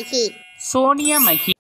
மகி சோனியா மகி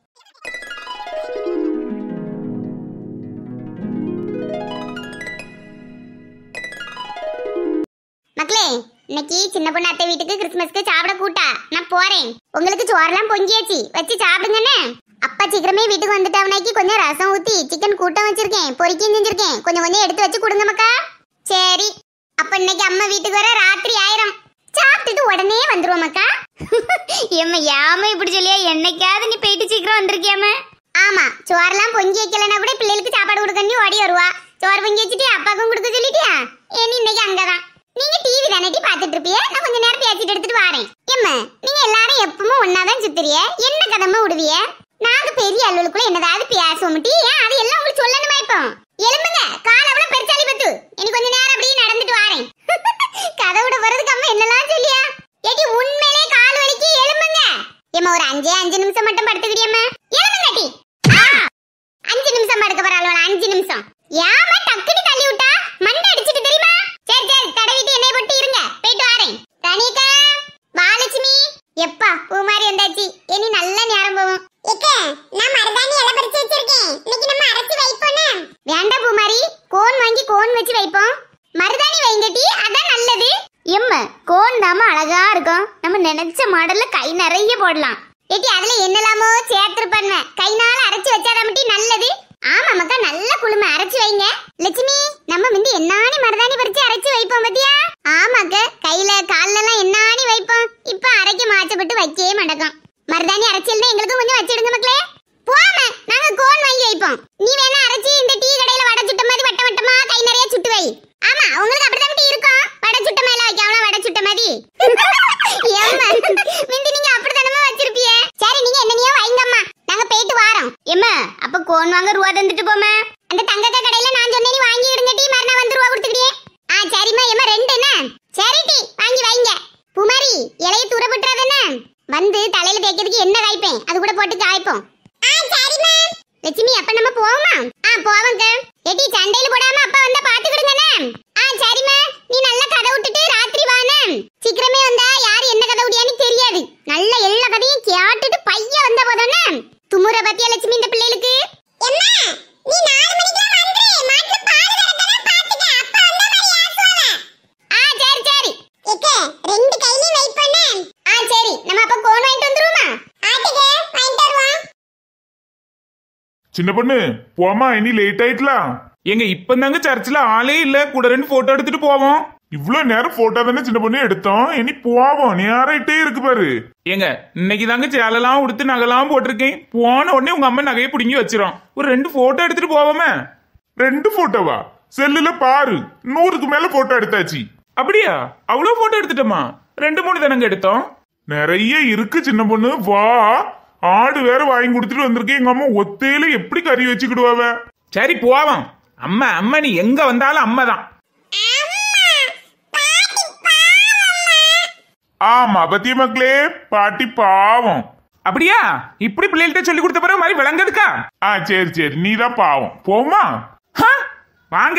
மக்களே இன்னைக்கு சின்ன பொண்ணு அத்தை வீட்டுக்கு கிறிஸ்மஸ்க்கு சாப்பிட கூட்டா நான் போறேன் உங்களுக்கு சோறெல்லாம் பொங்கியாச்சு வச்சு சாப்பிடுங்கண்ணே அப்பா சீக்கிரமே வீட்டுக்கு வந்துட்டாவனாக்கி கொஞ்சம் ரசம் ஊத்தி சிக்கன் கூட்டம் வச்சிருக்கேன் பொரிக்கையும் செஞ்சிருக்கேன் கொஞ்சம் கொஞ்சம் எடுத்து வச்சு கொடுங்க மக்கா சரி அப்ப இன்னைக்கு அம்மா வீட்டுக்கு வர ராத்திரி ஆயிரம் சாப்பிட்டுட்டு உடனே வந்துருவோம் மக்கா எம்ம யாம இப்படி சொல்லியா என்னைக்காவது நீ போயிட்டு சீக்கிரம் வந்திருக்கியாம ஆமா சோறெல்லாம் பொங்கி வைக்கலனா கூட பிள்ளைகளுக்கு சாப்பாடு கொடுக்கண்டி ஓடி வருவா சோறு பொங்கி வச்சுட்டு அப்பாக்கும் கொடுக்க சொல்லிட்டியா ஏனி இன்னைக்கு அங்கதான் நீங்க டிவி தானே பாத்துட்டு இருப்பிய நான் கொஞ்ச நேரம் பேசிட்டு எடுத்துட்டு வரேன் எம்மா நீங்க எல்லாரும் எப்பவும் ஒன்னாதான் சுத்துறிய என்ன கதமா விடுவிய நாங்க பெரிய அலுவலுக்குள்ள என்னதாவது பேசுவோம் டி ஏன் அது எல்லாம் உங்களுக்கு சொல்லணுமா இப்போ எலும்புங்க கால் அவ்வளவு பெருசாலி பத்து இனி கொஞ்ச நேரம் அப்படியே நடந்துட்டு வரேன் கதை விட போறதுக்கு அம்மா என்னலாம் சொல்லியா ஏடி உண்மையிலே கால் வலிக்கு எலும்புங்க ஏம்மா ஒரு அஞ்சே அஞ்சு நிமிஷம் மட்டும் படுத்துக்கிறியம்மா எலும்புங்க டி ஆ, அஞ்சு நிமிஷம் படுக்க போறாள் அஞ்சு நிமிஷம் ஏமா டக்குனு தள்ளி விட்டா மண்டை அடிச்சிட்டு தெரியுமா சரி சரி தடவிட்டு எண்ணெய் போட்டு இருங்க போயிட்டு வரேன் தனிக்கா வாலட்சுமி எப்பா பூ மாதிரி வந்தாச்சு இனி நல்ல நேரம் போகும் நான் மருதாணி இலை பறிச்சு வச்சிருக்கேன் இன்னைக்கு நம்ம அரைச்சு வைப்போம் வேண்டாம் பூமாரி கோன் வாங்கி கோன் வச்சு வைப்போம் மருதாணி வைங்கட்டி அதான் நல்லது எம்ம கோன் தாம அழகா இருக்கும் நம்ம நினைச்ச மாடல்ல கை நிறைய போடலாம் ஏட்டி அதுல என்னலாமோ சேர்த்திருப்பாங்க கைனால அரைச்சு வச்சாதாமட்டி நல்லது ஆமா மக்கா நல்ல குளுமை அரைச்சு வைங்க லட்சுமி நம்ம வந்து என்னானி மருதாணி பறிச்சு அரைச்சு வைப்போம் பாத்தியா ஆமாக்க கையில கால்ல எல்லாம் என்னானி வைப்போம் இப்ப அரைக்க மாச்சப்பட்டு வைக்கவே மாட்டோம் மருதாணி அரைச்சல்னா எங்களுக்கும் கொஞ்சம் வச்சிடுங்க மக்களே போம நாங்க கோன் வாங்கி வைப்போம் நீ வேணா அரைச்சி இந்த டீ கடையில வடை சுட்ட மாதிரி வட்ட வட்டமா கை நிறைய சுட்டு வை ஆமா உங்களுக்கு அப்படிதான் டீ இருக்கும் வடை சுட்ட மேல வைக்காமலாம் வடை சுட்ட மாதிரி ஏம்மா மிந்தி நீங்க அப்படித்தானமா வச்சிருப்பிய சரி நீங்க என்னனையோ வைங்கம்மா நாங்க போயிட்டு வாரோம் எம்மா அப்ப கோன் வாங்க ரூபா தந்துட்டு போமா அந்த தங்கக்க கடையில நான் சொன்னேன் நீ வாங்கி விடுங்க டீ மறுநாள் வந்து ரூபா கொடுத்துக்கிட்டே ஆ சரிம்மா எம்மா ரெண்டு என்ன சரி டீ வாங்கி வைங்க புமாரி இலைய தூர விட்டுறாதானே வந்து தலையில தேய்க்கிறதுக்கு என்ன காய்ப்பேன் அது கூட போட்டு காய்ப்போம் ஆ சரிம்மா லட்சுமி அப்ப நம்ம போவோமா ஆ போவோங்க எட்டி சண்டையில போடாம அப்பா வந்தா பாத்துக்கிடுங்கண்ணே ஆ சரிம்மா நீ நல்ல கதை விட்டுட்டு ராத்திரி வானே சீக்கிரமே வந்தா யார் என்ன கதை விடியான்னு தெரியாது நல்ல எல்லா கதையும் கேட்டுட்டு பையன் வந்த போதானே துமுற பத்தியா லட்சுமி இந்த பிள்ளைகளுக்கு நீ நாலு மணிக்கு வந்துரு மாட்டுல பால் வரதெல்லாம் பாத்துக்க அப்பா வந்த மாதிரி ஆசுவாங்க ஆ சரி சரி எக்கே ரெண்டு கையிலயும் வெயிட் பண்ணு ஆ சரி நம்ம அப்ப கோன் வாங்கிட்டு வந்துருவோமா ஆட்டுக்கு வாங்கிட்டு வருவோம் சின்ன பொண்ணு போமா இனி லேட் ஆயிட்டலாம் எங்க இப்பதாங்க சர்ச்சில் ஆளே இல்ல கூட ரெண்டு போட்டோ எடுத்துட்டு போவோம் இவ்ளோ நேரம் போட்டோ தானே சின்ன பொண்ணு எடுத்தோம் இனி போவோம் நேராயிட்டே இருக்கு பாரு ஏங்க இன்னைக்கு தாங்க சேலெல்லாம் உடுத்து நகைலாம் போட்டிருக்கேன் போன உடனே உங்க அம்மா நகையை பிடுங்கி வச்சிரும் ஒரு ரெண்டு போட்டோ எடுத்துட்டு போவோமே ரெண்டு போட்டோவா செல்லுல பாரு நூறுக்கு மேல போட்டோ எடுத்தாச்சு அப்படியா அவ்வளவு போட்டோ எடுத்துட்டோமா ரெண்டு மூணு தானங்க எடுத்தோம் நிறைய இருக்கு சின்ன பொண்ணு வா ஆடு வேற வாங்கி கொடுத்துட்டு வந்திருக்கேன் எங்க அம்மா ஒத்தையில எப்படி கறி வச்சுக்கிடுவாவ சரி போவோம் அம்மா அம்மா நீ எங்க வந்தாலும் அம்மா தான் ஆமா பத்திய மக்களே பாட்டி பாவம் அப்படியா இப்படி பிள்ளைகள்ட்ட சொல்லி கொடுத்த பிறகு மாதிரி விளங்குதுக்கா ஆ சரி சரி நீ தான் பாவம் போமா ஹ, வாங்க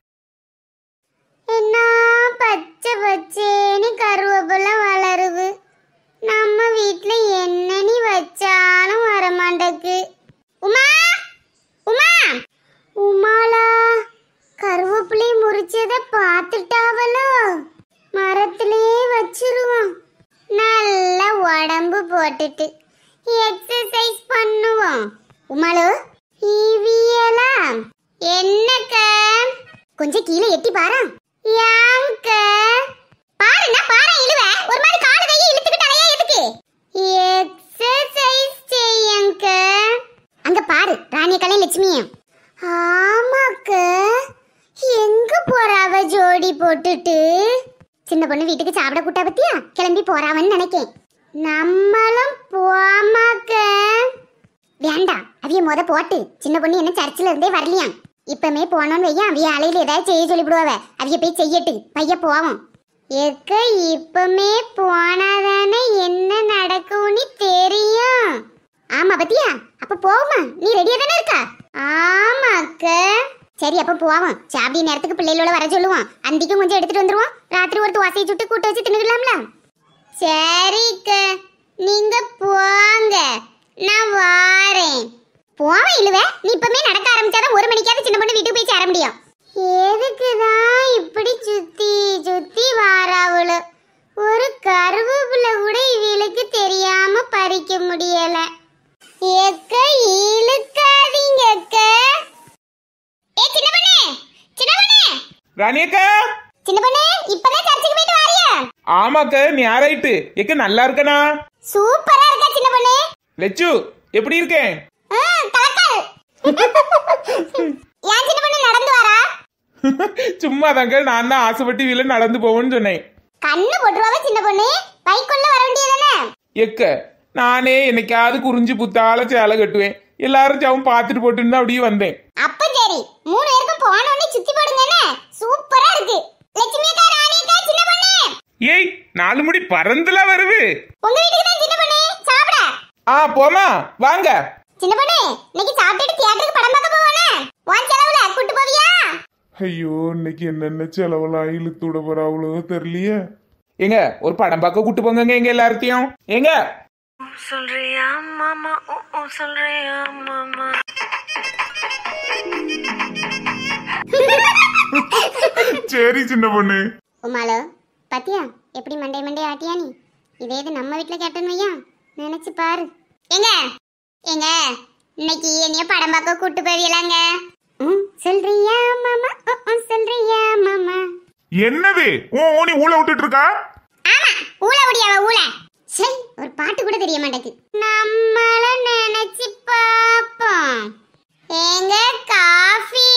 என்ன பச்சை பச்சேன்னு கருவேப்பிலை வளருது நம்ம வீட்ல என்ன நீ வச்சாலும் வர மாட்டேக்கு உமா உமா உமாலா கருவேப்பிலை முறிச்சத பார்த்துட்டாவளோ மரத்திலேயே வச்சிருவோம் நல்ல உடம்பு போட்டுட்டு எக்ஸசைஸ் பண்ணுவோம் உமாலு இவியலா என்னக்கா கொஞ்சம் கீழே எட்டி பாரா யாங்க பாருங்க பாரா இழுவ ஒரு மாதிரி காடு கையை இழுத்துக்கிட்டு அலையா எதுக்கு எக்ஸசைஸ் செய்யுங்க அங்க பாரு ராணிய கலை லட்சுமியும் ஆமாக்க எங்க போறாவ ஜோடி போட்டுட்டு சின்ன பொண்ணு வீட்டுக்கு சாப்பிட கூட்டா பத்தியா கிளம்பி போறாவன்னு நினைக்கேன் நம்மளும் போமாக்க வேண்டாம் அவிய முத போட்டு சின்ன பொண்ணு என்ன சர்ச்சில் இருந்தே வரலையாம் இப்பமே போனோன்னு வையா அவிய அலையில ஏதாவது செய்ய சொல்லிவிடுவாவ அவிய போய் செய்யட்டு பைய போவோம் எக்க இப்பமே போனாதானே என்ன நடக்கும்னு தெரியும் ஆமா பத்தியா அப்ப போவோமா நீ ரெடியா தானே இருக்கா ஆமாக்க சரி அப்ப போவோம் சாப்பிடி நேரத்துக்கு பிள்ளைகளோட வர சொல்லுவோம் அந்திக்கும் கொஞ்சம் எடுத்துட்டு வந்துருவோம் ராத்திரி ஒரு தோசையை சுட்டு கூட்ட வச்சு தின்னுக்கலாம்ல சரிக்க நீங்க போங்க நான் வாரேன் போவேன் இல்லுவ நீ இப்பமே நடக்க ஆரம்பிச்சாதான் ஒரு மணிக்காவது சின்ன பொண்ணு வீட்டுக்கு போய் சேர முடியும் எதுக்குதான் இப்படி சுத்தி சுத்தி வாராவளு ஒரு கருவேப்பிலை கூட இவளுக்கு தெரியாம பறிக்க முடியல எக்க இழுக்காதீங்க அக்க ஏ சின்ன பொண்ணு சின்ன பொண்ணு ராணியக்கா சின்ன பொண்ணு இப்பதான் சர்ச்சுக்கு போயிட்டு வாரியா ஆமாக்க ஞாராயிட்டு எக்க நல்லா இருக்கனா சூப்பரா இருக்கா சின்ன பொண்ணு லெச்சு எப்படி இருக்கேன் ஆ, கலக்கல் ஏன் சின்ன பொண்ணு நடந்து வரா சும்மா தாங்க நான் தான் ஆசைப்பட்டு வீல நடந்து போவேன்னு சொன்னேன் கண்ணு போட்டுருவாவே சின்ன பொண்ணு பைக்குள்ள வர வேண்டியதானே எக்க நானே என்னைக்காவது குறிஞ்சி புத்தால சேலை கட்டுவேன் எல்லாரும் ஜவும் பார்த்துட்டு போட்டுன்னு தான் அப்படியே வந்தேன் அப்ப சரி மூணு பேருக்கும் போன உடனே சுத்தி போடுங்கன்னு சூப்பரா இருக்கு லட்சுமி அக்கா ராணி அக்கா சின்ன பொண்ணு ஏய் நாலு முடி பறந்துலாம் வருது உங்க வீட்டுக்கு தான் சின்ன பொண்ணு சாப்பிட ஆ போமா வாங்க சின்ன பொண்ணு இன்னைக்கு சாப்பிட்டுட்டு தியேட்டருக்கு படம் பார்க்க போவானே உன் செலவுல கூட்டு போவியா ஐயோ இன்னைக்கு என்னென்ன செலவெல்லாம் இழுத்து விட போறாவளோ தெரியலையே ஏங்க ஒரு படம் பார்க்க கூட்டு போங்க எங்க எல்லார்த்தையும் ஏங்க சொல்றியா மாமா ஓ ஓ சொல்றியா மாமா சரி சின்ன பொண்ணு உமாலோ பாத்தியா எப்படி மண்டை மண்டை ஆட்டியா நீ இதே இது நம்ம வீட்ல கேட்டேன்னு வையா நினைச்சு பாரு எங்க எங்க இன்னைக்கு என்னைய படம் பார்க்க கூட்டு போவீங்களாங்க ம் சொல்றியா மாமா ம், ம், சொல்றியா மாமா என்னது ஓ ஓ, நீ ஊழ விட்டுட்டு இருக்கா ஆமா ஊள முடியாவ ஊள சை ஒரு பாட்டு கூட தெரிய மாட்டேங்குது நம்மள நினைச்சு பாப்போம் ஏங்க காஃபி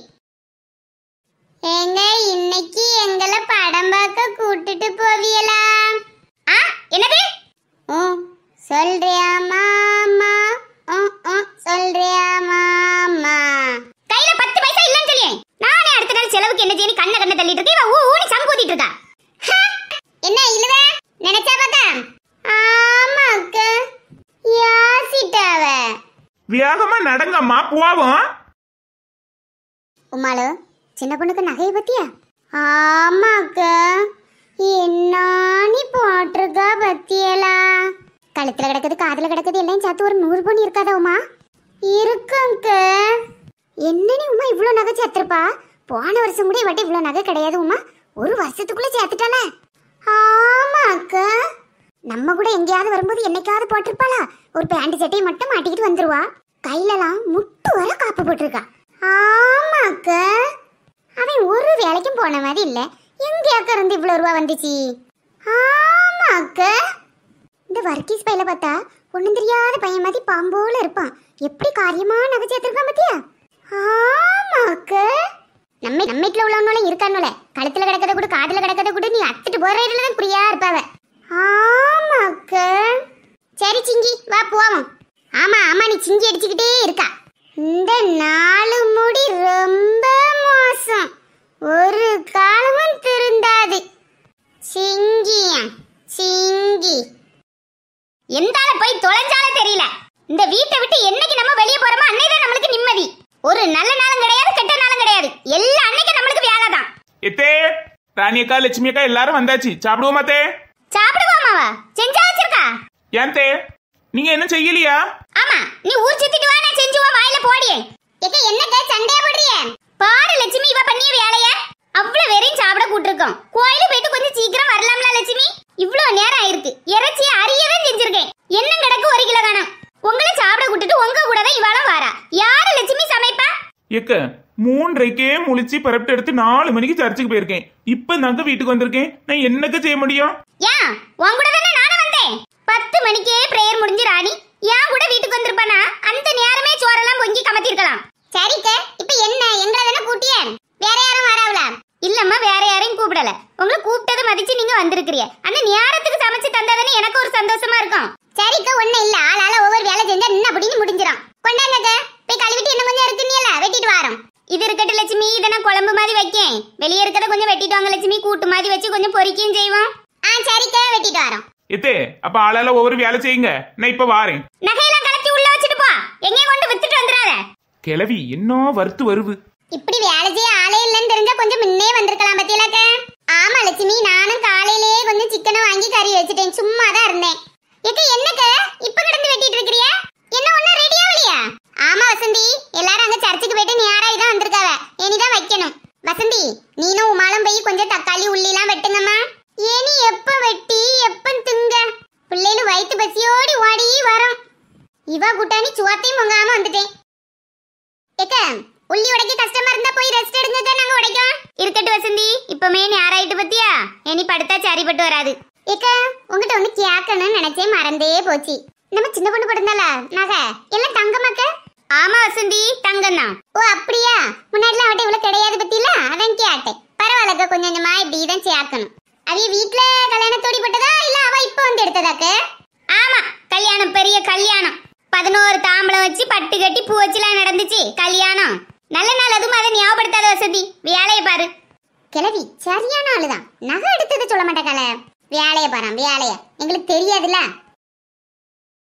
ஏங்க இன்னைக்கு எங்களை படம் பார்க்க கூட்டிட்டு போவியலா ஆ என்னது ஓ சொல்றியா மாமா ஓ ஓ சொல்றியா மாமா கையில பத்து பைசா இல்லன்னு சொல்லியே நானே அடுத்த நாள் செலவுக்கு என்ன செய்யணும் கண்ண கண்ண தள்ளிட்டு இருக்கேன் இவ ஊ ஊனி சங்கூத்திட்டு இருக்கா ஹ! என்ன இழுவ நினைச்சா பாக்கா ஆமா அக்கா யாசிட்டாவ வேகமா நடங்கம்மா போவோம் உமாளு சின்ன பொண்ணுக்கு நகையை பத்தியா ஆமா அக்கா என்னானி போட்டிருக்கா பத்தியலா கழுத்துல கிடக்குது காதுல கிடக்குது எல்லாம் சேர்த்து ஒரு நூறு பொண்ணு இருக்காதா உமா இருக்குங்க என்னனி உமா இவ்வளோ நகை சேர்த்திருப்பா போன வருஷம் கூட இவட்ட இவ்வளோ நகை கிடையாது உமா ஒரு வருஷத்துக்குள்ள சேர்த்துட்டானே ஆமா அக்கா நம்ம கூட எங்கேயாவது வரும்போது என்னைக்காவது போட்டிருப்பாளா ஒரு பேண்ட் சட்டையை மட்டும் மாட்டிக்கிட்டு வந்துருவா கையிலலாம் முட்டு வர காப்பு போட்டிருக்கா ஆமா அக்கா அவன் ஒரு வேலைக்கும் போன மாதிரி இல்ல எங்க அக்கா இருந்து இவ்வளவு ரூபா வந்துச்சு ஆமா அக்கா இந்த வர்க்கீஸ் பையில பார்த்தா ஒண்ணும் தெரியாத பையன் மாதிரி பாம்போல இருப்பான் எப்படி காரியமா நகை சேர்த்திருக்கான் பாத்தியா ஆமா அக்கா நம்ம நம்ம வீட்டுல உள்ளவனும் இருக்கானுல கழுத்துல கிடக்கத கூட காதுல கிடக்கத கூட நீ அத்துட்டு போற இடத்துல தான் குறியா இருப்பாவ ஆமா அக்கா சரி சிங்கி வா போவோம் ஆமா ஆமா நீ சிங்கி அடிச்சுக்கிட்டே இருக்கா இந்த நாலு முடி ரொம்ப மோசம் ஒரு காலமும் திருந்தாது சிங்கியா சிங்கி எந்தால போய் தொலைஞ்சால தெரியல இந்த வீட்டை விட்டு என்னைக்கு நம்ம வெளியே போறோமோ அன்னைக்கு நம்மளுக்கு நிம்மதி ஒரு நல்ல நாளும் கிடையாது கெட்ட நாளும் கிடையாது எல்லா அன்னைக்கும் நம்மளுக்கு வேலை தான் எத்தே ராணி அக்கா லட்சுமி அக்கா எல்லாரும் வந்தாச்சு சாப்பிடுவோமா தே சாப்பிடுவோமாவா செஞ்சா வச்சிருக்கா ஏன் தே நீங்க என்ன செய்யலையா ஆமா நீ ஊர் சுத்திட்டு வா நான் செஞ்சு வா வாயில போடியே ஏக்க என்னக்க சண்டையா போடுறிய பாரு லட்சுமி இவ பண்ணிய வேலைய அவ்வளவு வெறையும் சாப்பிட கூட்டிருக்கோம் கோயிலுக்கு போயிட்டு கொஞ்சம் சீக்கிரம் வரலாம்ல லட்சுமி இவ்வளவு நேரம் ஆயிருக்கு இறைச்சி அரியவே செஞ்சிருக்கேன் என்ன கிடக்கு ஒரு கிலோ காணும் உங்களை சாப்பிட கூட்டிட்டு உங்க கூட தான் இவாளும் வாரா யாரு லட்சுமி சமைப்பா எக்க மூன்றைக்கே முழிச்சு பரப்பிட்டு எடுத்து நாலு மணிக்கு சர்ச்சுக்கு போயிருக்கேன் இப்ப தாங்க வீட்டுக்கு வந்திருக்கேன் நான் என்னக்க செய்ய முடியும் ஏன் உன் கூட தானே நானும் வந்தேன் பத்து மணிக்கே பிரேயர் முடிஞ்சு ராணி ஏன் கூட வீட்டுக்கு வந்திருப்பானா அந்த நேரமே சோறெல்லாம் பொங்கி கமத்திருக்கலாம் சரிக்க இப்ப என்ன எங்களை தானே கூட்டிய வேற யாரும் வராவல இல்லம்மா வேற யாரையும் கூப்பிடல உங்களை கூப்பிட்டதை மதிச்சு நீங்க வந்திருக்கிறீங்க அந்த நேரத்துக்கு சமைச்சு தந்தாதானே எனக்கு ஒரு சந்தோஷமா இருக்கும் சரிக்கா ஒண்ணு இல்ல ஆளால ஒவ்வொரு வேலை செஞ்சா என்ன அப்படின்னு முடிஞ்சிரும் கொண்டாங்க போய் கழுவிட்டு என்ன கொஞ்சம் இருக்குன்னு வெட்டிட்டு வாரோம் இது இருக்கட்டும் லட்சுமி இதை நான் குழம்பு மாதிரி வைக்கேன் வெளியே இருக்கிறத கொஞ்சம் வெட்டிட்டு வாங்க லட்சுமி கூட்டு மாதிரி வச்சு கொஞ்சம் பொரிக்கையும் செய்வோம் ஆ சரிக்கா வெட்டிட்டு வரோம் எத்தே அப்ப ஆளால ஒவ்வொரு வேலை செய்யுங்க நான் இப்ப வாரேன் நகையெல்லாம் கலத்தி உள்ள வச்சுட்டு போ எங்கேயும் கொண்டு வித்துட்டு வந்துடாத கிளவி என்ன வறுத்து வருவு இப்படி வேலை செய்ய ஆளே இல்லைன்னு தெரிஞ்சா கொஞ்சம் முன்னே வந்திருக்கலாம் பத்தியலாக்க ஆமா லட்சுமி நானும் காலையிலேயே கொஞ்சம் சிக்கனை வாங்கி கறி வச்சுட்டேன் சும்மா தான் இருந்தேன் எக்க என்னக்க இப்ப கிடந்து வெட்டிட்டு இருக்கிறியா என்ன ஒண்ணும் ரெடி ஆகலையா ஆமா வசந்தி எல்லாரும் அங்க சர்ச்சுக்கு போயிட்டு நேராய் தான் வந்திருக்காவ இனிதான் வைக்கணும் வசந்தி நீனும் உமாலும் போய் கொஞ்சம் தக்காளி உள்ளிலாம் வெட்டுங்கம்மா ஏனி எப்ப வெட்டி எப்ப திங்க பிள்ளைகள் வயிற்று பசியோடி ஓடி வரோம் இவ கூட்டாணி சுவாத்தையும் பொங்காம வந்துட்டேன் ஏக்க உள்ளி உடைக்க கஷ்டமா இருந்தா போய் ரெஸ்ட் எடுங்கக்கா நாங்க உடைக்கோம் இருக்கட்டும் வசந்தி இப்பமே நீ ஆராயிட்டு பத்தியா இனி படுத்தா சரிப்பட்டு வராது ஏக்க உங்ககிட்ட ஒண்ணு கேட்கணும்னு நினைச்சே மறந்தே போச்சு நம்ம சின்ன பொண்ணு படுந்தால நகை எல்லாம் தங்கமாக்க ஆமா வசந்தி தங்கம் தான் ஓ அப்படியா முன்னாடிலாம் அவட்ட இவ்வளவு கிடையாது பத்தியில அதான் கேட்டேன் பரவாயில்லக்கா கொஞ்சம் கொஞ்சமா இப்படி தான் சேர்க்கணும் அவிய வீட்ல கல்யாணத்தோடி பட்டதா இல்ல அவ இப்ப வந்து எடுத்ததாக்க ஆமா கல்யாணம் பெரிய கல்யாணம் பதினோரு தாம்பளம் வச்சு பட்டு கட்டி பூ வச்சுலாம் நடந்துச்சு கல்யாணம் நல்ல நாள் அதுவும் அதை ஞாபகப்படுத்தாத வசதி வேலையை பாரு கிழவி சரியான ஆளுதான் நகை எடுத்தது சொல்ல மாட்டேக்கல வேலையை பாரு வேலைய எங்களுக்கு தெரியாதுல்ல